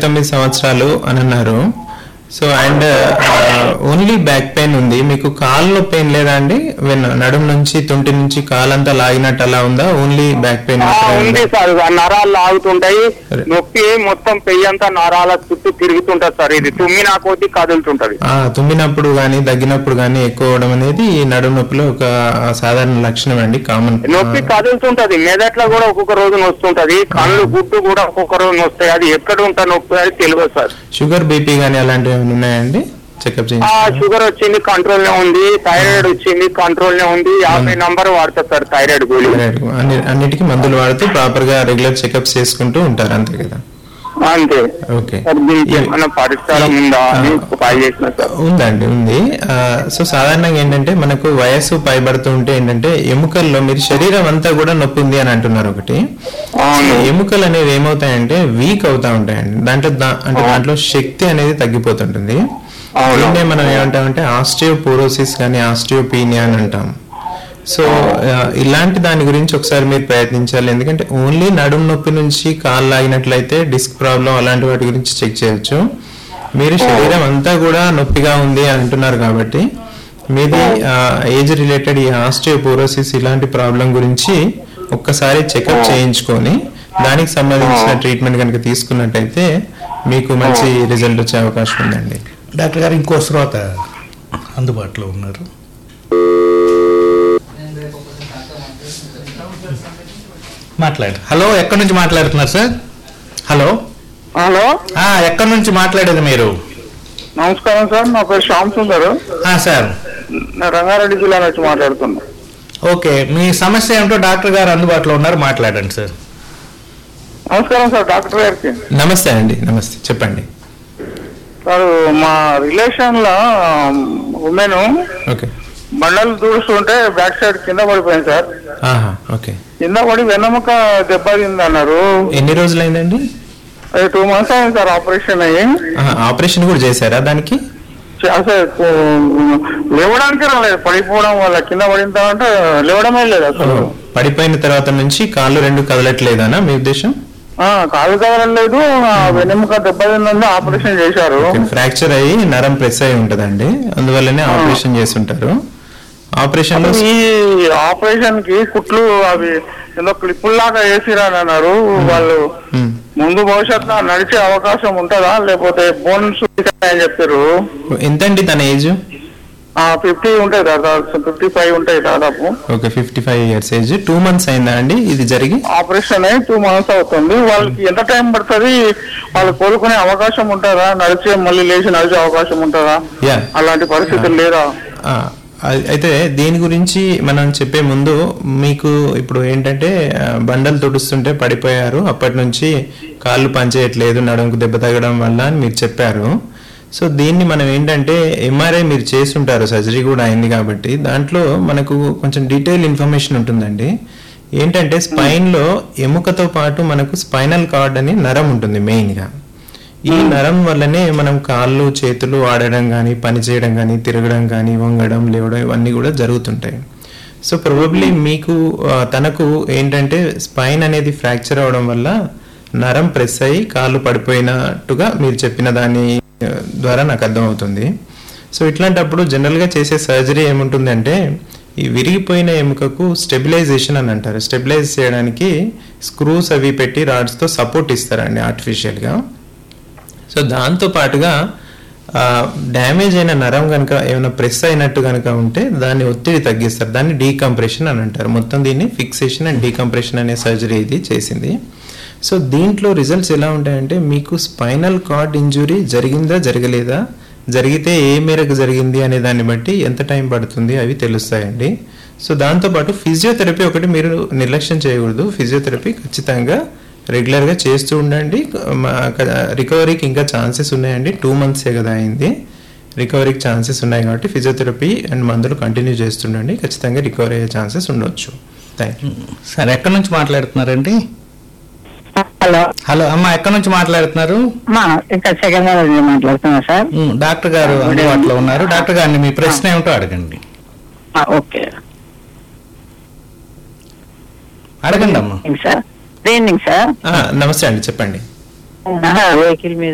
తొమ్మిది సంవత్సరాలు అని అన్నారు so and only back pain ఉంది మీకు కాల్లో పెయిన్ లేదా అండి వెన్ నడుము నుంచి తుంటి నుంచి కాలంతా లాగినట్టు అలా ఉందా ఓన్లీ బ్యాక్ పెయిన్ ఆ, ఉంది సార్ ఆ నరాలు లాగుతుంటాయి సరే. నొప్పి మొత్తం పెయ్యి అంతా నరాల చుట్టూ తిరుగుతుంటది సార్ ఇది తుమ్మినా కొద్దీ కదులుతుంటది తుమ్మినప్పుడు కానీ దగ్గినప్పుడు కానీ ఎక్కువ అవడం అనేది ఈ నడుము నొప్పిలో ఒక సాధారణ లక్షణం అండి కామన్ నొప్పి కదులుతుంటది మెదట్లో కూడా ఒక్కొక్క రోజు నొస్తుంటది కళ్ళు గుడ్డు కూడా ఒక్కొక్క రోజు నొస్తాయి అది ఎక్కడ ఉంటా నొప్పి అది తెలియదు సార్ షుగర్ బీపీ కానీ అలాంటివి ఏమైనా ఉన్నాయండి చెకప్ ఆ చేయించి షుగర్ వచ్చింది కంట్రోల్ నే ఉంది థైరాయిడ్ వచ్చింది కంట్రోల్ నే ఉంది యాభై నంబర్ వాడతా సార్ థైరాయిడ్ గోళీ అన్ని అన్నిటికీ మందులు వాడుతూ ప్రాపర్ గా రెగ్యులర్ చెకప్స్ చేసుకుంటూ ఉంటారు అంతే కదా అంతే ఓకే సార్ దీనికి ఏమైనా పరిష్కారం ఉందా అని కాల్ చేసిన సార్ ఉందండి ఉంది ఆ, సో సాధారణంగా ఏంటంటే మనకు వయస్సు పైబడుతూ ఉంటే ఏంటంటే ఎముకల్లో మీరు శరీరం అంతా కూడా నొప్పి ఉంది అని అంటున్నారు ఒకటి అవును ఎముకలు అనేవి ఏమవుతాయంటే వీక్ అవుతా ఉంటాయండి దాంట్లో దా- అంటే దాంట్లో శక్తి అనేది తగ్గిపోతుంటుంది అవును. దీన్నే మనం ఏమంటామంటే ఆస్టియోపోరోసిస్ కానీ ఆస్టియోపీనియా అని అంటాం సో ఆ, ఇలాంటి దాని గురించి ఒకసారి మీరు ప్రయత్నించాలి ఎందుకంటే ఓన్లీ నడుము నొప్పి నుంచి కాలు లాగినట్లయితే డిస్క్ ప్రాబ్లం అలాంటి వాటి గురించి చెక్ చేయొచ్చు మీరు శరీరం అంతా కూడా నొప్పిగా ఉంది అని అంటున్నారు కాబట్టి మీది ఏజ్ రిలేటెడ్ ఈ ఆస్టియోపోరోసిస్ ఇలాంటి ప్రాబ్లం గురించి ఒక్కసారి చెకప్ చేయించుకొని దానికి సంబంధించిన ట్రీట్మెంట్ కనుక తీసుకున్నట్టయితే మీకు మంచి రిజల్ట్ వచ్చే అవకాశం ఉందండి డాక్టర్ గారు ఇంకో శ్రోత అందుబాటులో ఉన్నారు మాట్లాడు హలో ఎక్కడి నుంచి మాట్లాడుతున్నారు సార్ హలో హలో ఆ, ఎక్కడి నుంచి మాట్లాడేది మీరు నమస్కారం సార్ నా పేరు శ్యామ్ సుందర్ ఆ, సార్ నేను రంగారెడ్డి జిల్లా నుంచి మాట్లాడుతున్నా ఓకే మీ సమస్య ఏమిటో డాక్టర్ గారు అందుబాటులో ఉన్నారు మాట్లాడండి సార్ నమస్కారం సార్ డాక్టర్ గారికి నమస్తే అండి నమస్తే చెప్పండి సార్ మా రిలేషన్ లో ఉమెన్ ఓకే బండలు దూడుస్తుంటే బ్యాక్ సైడ్ కింద పడిపోయింది సార్ ఆహా ఓకే కింద పడి వెన్నముక దెబ్బతింది అన్నారు ఎన్ని రోజులైందండి అది టూ మంత్స్ అయింది సార్ ఆపరేషన్ అయ్యి ఆహా, ఆపరేషన్ కూడా చేశారా దానికి చ- అసలు ఉ- లేవడానికి రాలేదు పడిపోవడం వల్ల కింద పడిన తర్వాత లేవడమే లేదు అసలు పడిపోయిన తర్వాత నుంచి కాళ్ళు రెండు కదలట్లేదనా మీ ఉద్దేశం ఆ, కాలు కదలలేదు ఆ వెన్నెముక దెబ్బతిందని ఆపరేషన్ చేశారు ఫ్రాక్చర్ అయ్యి నరం ప్రెస్ అయి ఉంటదండి అందువల్లనే ఆపరేషన్ చేసి ఉంటారు ఆపరేషన్ లో ఈ ఆపరేషన్ కి కుట్లు అవి ఏదో క్లిప్పుల్లాగా వేసిరని అన్నారు వాళ్ళు ఉమ్. ముందు భవిష్యత్తులో నడిచే అవకాశం ఉంటుందా లేకపోతే బోన్స్ అని చెప్పారు ఎంతండి తన ఏజ్ ఫిఫ్టీ ఉంటాయి దాదాపు ఫిఫ్టీ ఫైవ్ ఉంటాయి దాదాపు okay fifty five years age two months అయిందా అండి ఇది జరిగి ఆపరేషన్ అయ్యి టూ మంత్స్ అవుతుంది వాళ్ళకి ఎంత టైం పడుతుంది వాళ్ళు కోలుకునే అవకాశం ఉంటుందా నడిచే మళ్ళీ లేచి నడిచే అవకాశం ఉంటుందా యా అలాంటి పరిస్థితులు లేదా ఆ, అయి- అయితే దీని గురించి మనం చెప్పే ముందు మీకు ఇప్పుడు ఏంటంటే ఆ, బండలు తుడుస్తుంటే పడిపోయారు అప్పటి నుంచి కాళ్ళు పనిచేయట్లేదు నడుముకు దెబ్బ తగ్గడం వల్ల అని మీరు చెప్పారు సో దీన్ని మనం ఏంటంటే ఎంఆర్ఐ మీరు చేస్తుంటారు సర్జరీ కూడా అయింది కాబట్టి దాంట్లో మనకు కొంచెం డీటెయిల్ ఇన్ఫర్మేషన్ ఉంటుందండి ఏంటంటే స్పైన్లో ఎముకతో పాటు మనకు స్పైనల్ కార్డ్ అని నరం ఉంటుంది మెయిన్గా ఈ నరం వల్లనే మనం కాళ్ళు చేతులు ఆడడం కానీ పని చేయడం కానీ తిరగడం కానీ వంగడం లేవడం ఇవన్నీ కూడా జరుగుతుంటాయి సో ప్రాబబ్లీ మీకు ఆ, తనకు ఏంటంటే స్పైన్ అనేది ఫ్రాక్చర్ అవడం వల్ల నరం ప్రెస్ అయ్యి కాళ్ళు పడిపోయినట్టుగా మీరు చెప్పిన దాని ఆ, ద్వారా నాకు అర్థమవుతుంది సో ఇట్లాంటప్పుడు జనరల్గా చేసే సర్జరీ ఏముంటుందంటే ఈ విరిగిపోయిన ఎముకకు స్టెబిలైజేషన్ అని అంటారు స్టెబిలైజ్ చేయడానికి స్క్రూస్ అవి పెట్టి రాడ్స్తో సపోర్ట్ ఇస్తారండి ఆర్టిఫిషియల్గా సో దాంతో పాటుగా డ్యామేజ్ అయిన నరం కనుక ఏమైనా ప్రెస్ అయినట్టు కనుక ఉంటే దాన్ని ఒత్తిడి తగ్గిస్తారు దాన్ని డీకంప్రెషన్ అని అంటారు మొత్తం దీన్ని ఫిక్సేషన్ అండ్ డీకంప్రెషన్ అనే సర్జరీ ఇది చేసింది సో దీంట్లో రిజల్ట్స్ ఎలా ఉంటాయంటే మీకు స్పైనల్ కార్డ్ ఇంజురీ జరిగిందా జరగలేదా జరిగితే ఏ మేరకు జరిగింది అనే దాన్ని బట్టి ఎంత టైం పడుతుంది అవి తెలుస్తాయండి సో దాంతోపాటు ఫిజియోథెరపీ ఒకటి మీరు నిర్లక్ష్యం చేయకూడదు ఫిజియోథెరపీ ఖచ్చితంగా రెగ్యులర్గా చేస్తూ ఉండండి రికవరీకి ఇంకా ఛాన్సెస్ ఉన్నాయండి టూ మంత్సే కదా అయింది రికవరీకి ఛాన్సెస్ ఉన్నాయి కాబట్టి ఫిజియోథెరపీ అండ్ మందులు కంటిన్యూ చేస్తుండండి ఖచ్చితంగా రికవరీ అయ్యే ఛాన్సెస్ ఉండొచ్చు థ్యాంక్ యూ సార్ ఎక్కడి నుంచి మాట్లాడుతున్నారండి హలో హలో అమ్మ ఎక్కడి నుంచి మాట్లాడుతున్నారు మా ఇక్కడ సెకండ్ నుంచి మాట్లాడుతున్నా సార్ ఉమ్, డాక్టర్ గారు అందుబాటులో ఉన్నారు డాక్టర్ గారిని మీ ప్రశ్న ఏమిటో అడగండి ఆ, ఓకే అడగండి అమ్మా సార్ గుడ్ ఈవినింగ్ సార్ నమస్తే అండి చెప్పండి వెహికల్ మీద